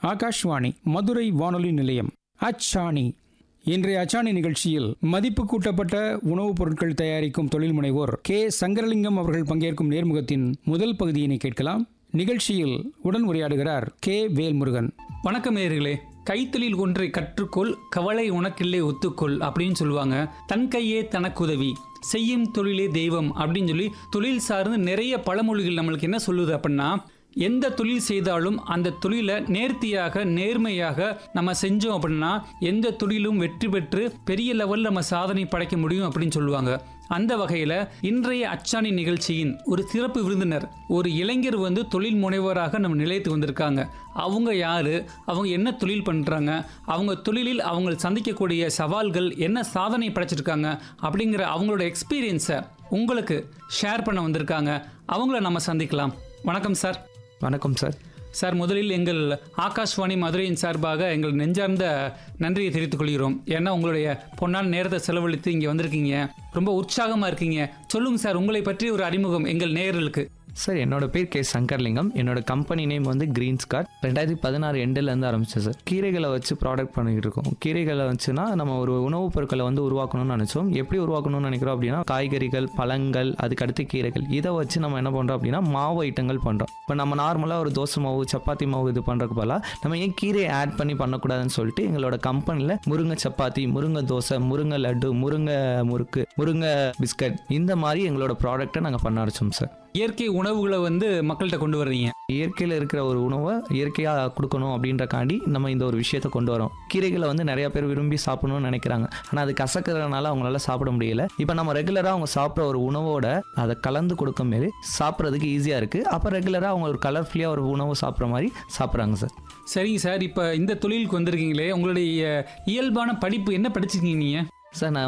ஆகாஷ்வாணி மதுரை வானொலி நிலையம் அச்சாணி இன்றைய அச்சாணி நிகழ்ச்சியில் மதிப்பு கூட்டப்பட்ட உணவுப் பொருட்கள் தயாரிக்கும் தொழில் முனைவோர் கே சங்கரலிங்கம் அவர்கள் பங்கேற்கும் நேர்முகத்தின் முதல் பகுதியினை கேட்கலாம் நிகழ்ச்சியில் உடன் உரையாடுகிறார் கே வேல்முருகன் வணக்கம் நேயர்களே கைத்தொழில் ஒன்றை கற்றுக்கொள் கவலை உனக்கில்லை ஒத்துக்கொள் அப்படின்னு சொல்லுவாங்க தன் கையே தனக்குதவி செய்யும் தொழிலே தெய்வம் அப்படின்னு சொல்லி தொழில் சார்ந்து நிறைய பழமொழிகள் நம்மளுக்கு என்ன சொல்லுது அப்படின்னா எந்த தொழில் செய்தாலும் அந்த தொழிலை நேர்த்தியாக நேர்மையாக நம்ம செஞ்சோம் அப்படின்னா எந்த தொழிலும் வெற்றி பெற்று பெரிய லெவலில் நம்ம சாதனை படைக்க முடியும் அப்படின்னு சொல்லுவாங்க அந்த வகையில் இன்றைய அச்சாணி நிகழ்ச்சியின் ஒரு சிறப்பு விருந்தினர் ஒரு இளைஞர் வந்து தொழில் முனைவோராக நம்ம நிலையத்துக்கு வந்திருக்காங்க அவங்க யாரு அவங்க என்ன தொழில் பண்ணுறாங்க அவங்க தொழிலில் அவங்க சந்திக்கக்கூடிய சவால்கள் என்ன சாதனை படைச்சிருக்காங்க அப்படிங்கிற அவங்களோட எக்ஸ்பீரியன்ஸை உங்களுக்கு ஷேர் பண்ண வந்திருக்காங்க அவங்கள நம்ம சந்திக்கலாம் வணக்கம் சார் வணக்கம் சார் சார் முதலில் எங்கள் ஆகாஷ்வாணி மதுரையின் சார்பாக எங்கள் நெஞ்சார்ந்த நன்றியை தெரிவித்துக் கொள்கிறோம் ஏன்னா உங்களுடைய பொன்னான நேரத்தை செலவழித்து இங்கே வந்திருக்கீங்க ரொம்ப உற்சாகமாக இருக்கீங்க சொல்லுங்க சார் உங்களை பற்றி ஒரு அறிமுகம் எங்கள் நேயர்களுக்கு சார் என்னோட பேர் கே சங்கர்லிங்கம் என்னோட கம்பெனி நேம் வந்து கிரீன் ஸ்கார்ட் ரெண்டாயிரத்தி பதினாறு எண்டுலேருந்து ஆரம்பிச்சேன் சார் கீரைகளை வச்சு ப்ராடக்ட் பண்ணிக்கிட்டு இருக்கோம் கீரைகளை வச்சுனா நம்ம ஒரு உணவுப் பொருட்களை வந்து உருவாக்கணும்னு நினச்சோம் எப்படி உருவாக்கணும்னு நினைக்கிறோம் அப்படின்னா காய்கறிகள் பழங்கள் அதுக்கடுத்து கீரைகள் இதை வச்சு நம்ம என்ன பண்ணுறோம் அப்படின்னா மாவு ஐட்டங்கள் பண்ணுறோம் இப்போ நம்ம நார்மலாக ஒரு தோசை மாவு சப்பாத்தி மாவு இது பண்ணுறதுக்கு பதிலாக நம்ம ஏன் கீரையை ஆட் பண்ணி பண்ணக்கூடாதுன்னு சொல்லிட்டு எங்களோட கம்பெனியில் முருங்கை சப்பாத்தி முருங்கை தோசை முருங்கை லட்டு முருங்கை முறுக்கு முருங்கை பிஸ்கட் இந்த மாதிரி எங்களோட ப்ராடக்ட்டை நாங்கள் பண்ண ஆரம்பிச்சோம் சார் இயற்கை உணவுகளை வந்து மக்கள்கிட்ட கொண்டு வர்றீங்க இயற்கையில் இருக்கிற ஒரு உணவை இயற்கையாக கொடுக்கணும் அப்படின்றக்காண்டி நம்ம இந்த ஒரு விஷயத்தை கொண்டு வரோம் கீரைகளை வந்து நிறைய பேர் விரும்பி சாப்பிடணும்னு நினைக்கிறாங்க ஆனால் அது கசக்கிறதுனால அவங்களால சாப்பிட முடியல இப்போ நம்ம ரெகுலராக அவங்க சாப்பிட்ற ஒரு உணவோட அதை கலந்து கொடுக்க மாரி சாப்பிட்றதுக்கு ஈஸியாக இருக்குது அப்போ ரெகுலராக அவங்க ஒரு கலர்ஃபுல்லியாக ஒரு உணவு சாப்பிட்ற மாதிரி சாப்பிட்றாங்க சார் சரிங்க சார் இப்போ இந்த தொழிலுக்கு வந்திருக்கீங்களே உங்களுடைய இயல்பான படிப்பு என்ன படிச்சிருக்கீங்க நீங்கள் சார் நான்